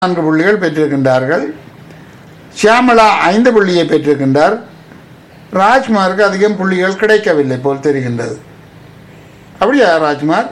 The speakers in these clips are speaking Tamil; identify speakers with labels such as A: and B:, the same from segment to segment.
A: நான்கு புள்ளிகள் பெற்றிருக்கின்றார்கள் ஷியாமளா ஐந்து புள்ளியை பெற்றிருக்கின்றார் ராஜ்குமாருக்கு அதிகம் புள்ளிகள் கிடைக்கவில்லை போல் தெரிகின்றது அப்படியா ராஜ்குமார்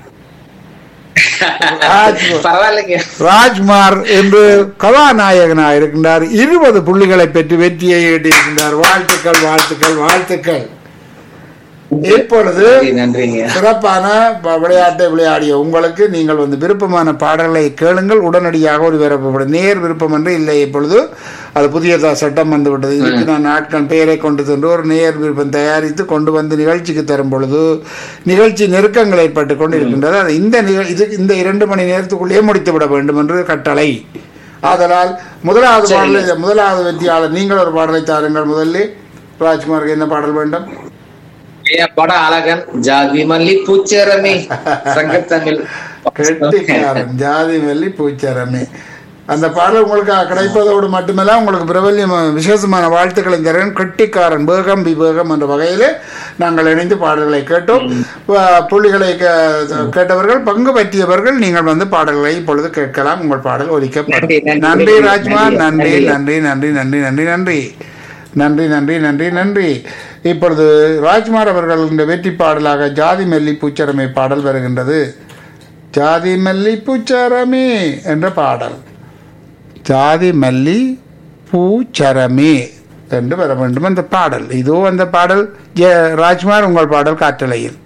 A: ராஜ்குமார்
B: பரவாயில்லைங்க
A: ராஜ்குமார் என்று கதாநாயகனாக இருக்கின்றார் இருபது புள்ளிகளை பெற்று வெற்றியை ஈட்டியிருக்கின்றார் வாழ்த்துக்கள் வாழ்த்துக்கள் வாழ்த்துக்கள் இப்பொழுது
B: நன்றி, நன்றிங்க
A: சிறப்பான வ- விளையாட்டை விளையாடிய உங்களுக்கு நீங்கள் வந்து விருப்பமான பாடல்களை கேளுங்கள் உடனடியாக ஒரு விருப்பப்படும் நேர் விருப்பம் என்று இல்லை இப்பொழுது அது புதிய த- சட்டம் வந்து விட்டது இதுக்கு நான் நாட்கள் பெயரை கொண்டு சென்று ஒரு நேர் விருப்பம் தயாரித்து கொண்டு வந்து நிகழ்ச்சிக்கு தரும் பொழுது நிகழ்ச்சி நெருக்கங்கள் ஏற்பட்டு கொண்டு இருக்கின்றது அது இந்த நிக- இது இந்த இரண்டு மணி நேரத்துக்குள்ளேயே முடித்து விட வேண்டும் என்று கட்டளை ஆதலால் முதலாவது பாடலை முதலாவது வெற்றியாளர் நீங்கள் ஒரு பாடலை தாருங்கள் முதலில் ராஜ்குமாருக்கு என்ன பாடல் வேண்டும்
B: என் படம் அழகன் ஜாதி மல்லி பூச்சரமே சங்கத்தமிழ்
A: கெட்டிக்காரன் ஜாதி வெள்ளி பூச்சரமே அந்த பாடல் உங்களுக்கு கிடைப்பதோடு மட்டுமல்ல உங்களுக்கு பிரபல்யம் விசேஷமான வாழ்த்துக்களை தரேன் கெட்டிக்காரன் வேகம் விவேகம் என்ற வகையில் நாங்கள் இணைந்து பாடல்களை கேட்டோம் வ- புள்ளிகளை கே- கேட்டவர்கள் பங்கு பற்றியவர்கள் நீங்கள் வந்து பாடல்களை இப்பொழுது கேட்கலாம் உங்கள் பாடல் ஒலிக்கப்படும்
B: நன்றி, நன்றி,
A: நன்றி ராஜ்குமார்
B: நன்றி,
A: நன்றி நன்றி நன்றி நன்றி நன்றி நன்றி நன்றி நன்றி நன்றி இப்பொழுது ராஜ்குமார் அவர்கள் இந்த வெற்றி பாடலாக ஜாதி மெல்லி பூச்சரமே பாடல் வருகின்றது ஜாதி மல்லி பூச்சரமே என்ற பாடல் ஜாதி மல்லி பூச்சரமே என்று வர வேண்டும் அந்த பாடல் இதோ அந்த பாடல் ஜெ ராஜ்குமார் உங்கள் பாடல் காற்றலையில்